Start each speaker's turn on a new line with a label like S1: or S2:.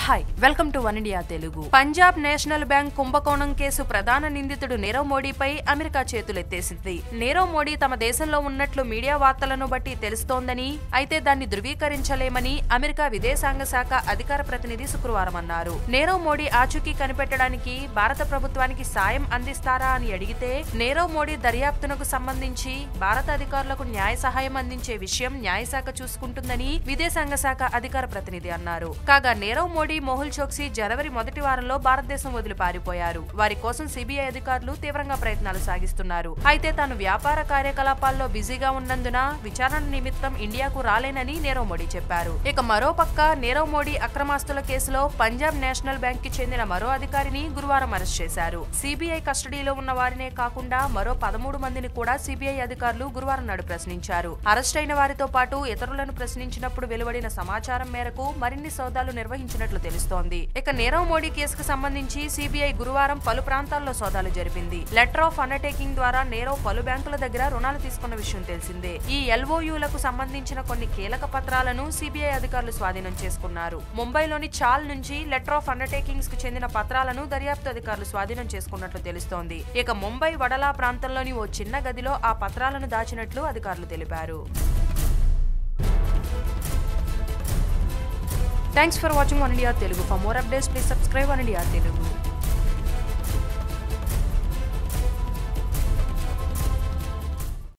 S1: hi welcome to one India Telugu Punjab national bank కుంభకోణం కేసు ప్రధాన నిందితుడు నీరవ్ మోడీపై అమెరికా చేతులెత్తేసింది నీరవ్ మోడీ తమ దేశంలో ఉన్నట్లు మీడియా వార్తలను బట్టి తెలుస్తోందని అయితే దాన్ని ధృవీకరించలేమని అమెరికా విదేశాంగ శాఖ అధికార ప్రతినిధి శుక్రవారం అన్నారు నీరవ్ మోడీ ఆచూకీ కనిపెట్టడానికి భారత ప్రభుత్వానికి సాయం అందిస్తారా అని అడిగితే నీరవ్ మోడీ దర్యాప్తునకు సంబంధించి భారత అధికారులకు న్యాయ సహాయం అందించే విషయం న్యాయశాఖ చూసుకుంటుందని విదేశాంగ శాఖ అధికార ప్రతినిధి అన్నారు కాగా నీరవ్ మోడీ మోహుల్ చోక్సీ జనవరి మొదటి వారంలో భారతదేశం వదిలి పారిపోయారు వారి కోసం సిబిఐ అధికారులు తీవ్రంగా ప్రయత్నాలు సాగిస్తున్నారు అయితే తాను వ్యాపార కార్యకలాపాల్లో బిజీగా ఉన్నందున విచారణ నిమిత్తం ఇండియాకు రాలేనని నీరవ్ మోడీ చెప్పారు ఇక మరోపక్క నీరవ్ మోడీ అక్రమాస్తుల కేసులో పంజాబ్ నేషనల్ బ్యాంక్ కి చెందిన మరో అధికారిని గురువారం అరెస్ట్ చేశారు సిబిఐ కస్టడీలో ఉన్న వారినే కాకుండా మరో పదమూడు మందిని కూడా సిబిఐ అధికారులు గురువారం నాడు ప్రశ్నించారు అరెస్ట్ అయిన వారితో పాటు ఇతరులను ప్రశ్నించినప్పుడు వెలువడిన సమాచారం మేరకు మరిన్ని సోదాలు నిర్వహించినట్లు తెలుస్తోంది ఇక నీరవ్ మోడీ కేసుకు సంబంధించి సిబిఐ గురువారం పలు ప్రాంతాల్లో సోదాలు జరిపింది లెటర్ ఆఫ్ అండర్టేకింగ్ ద్వారా నీరవ్ పలు బ్యాంకుల దగ్గర రుణాలు తీసుకున్న విషయం తెలిసిందే ఈ ఎల్ఓయులకు సంబంధించిన కొన్ని కీలక పత్రాలను సిబిఐ అధికారులు స్వాధీనం చేసుకున్నారు ముంబైలోని చాల్ నుంచి లెటర్ ఆఫ్ అండర్టేకింగ్స్ కు చెందిన పత్రాలను దర్యాప్తు అధికారులు స్వాధీనం చేసుకున్నట్లు తెలుస్తోంది ఇక ముంబై వడలా ప్రాంతంలోని ఓ చిన్న గదిలో ఆ పత్రాలను దాచినట్లు అధికారులు తెలిపారు thanks for watching one India Telugu for more updates please subscribe one India Telugu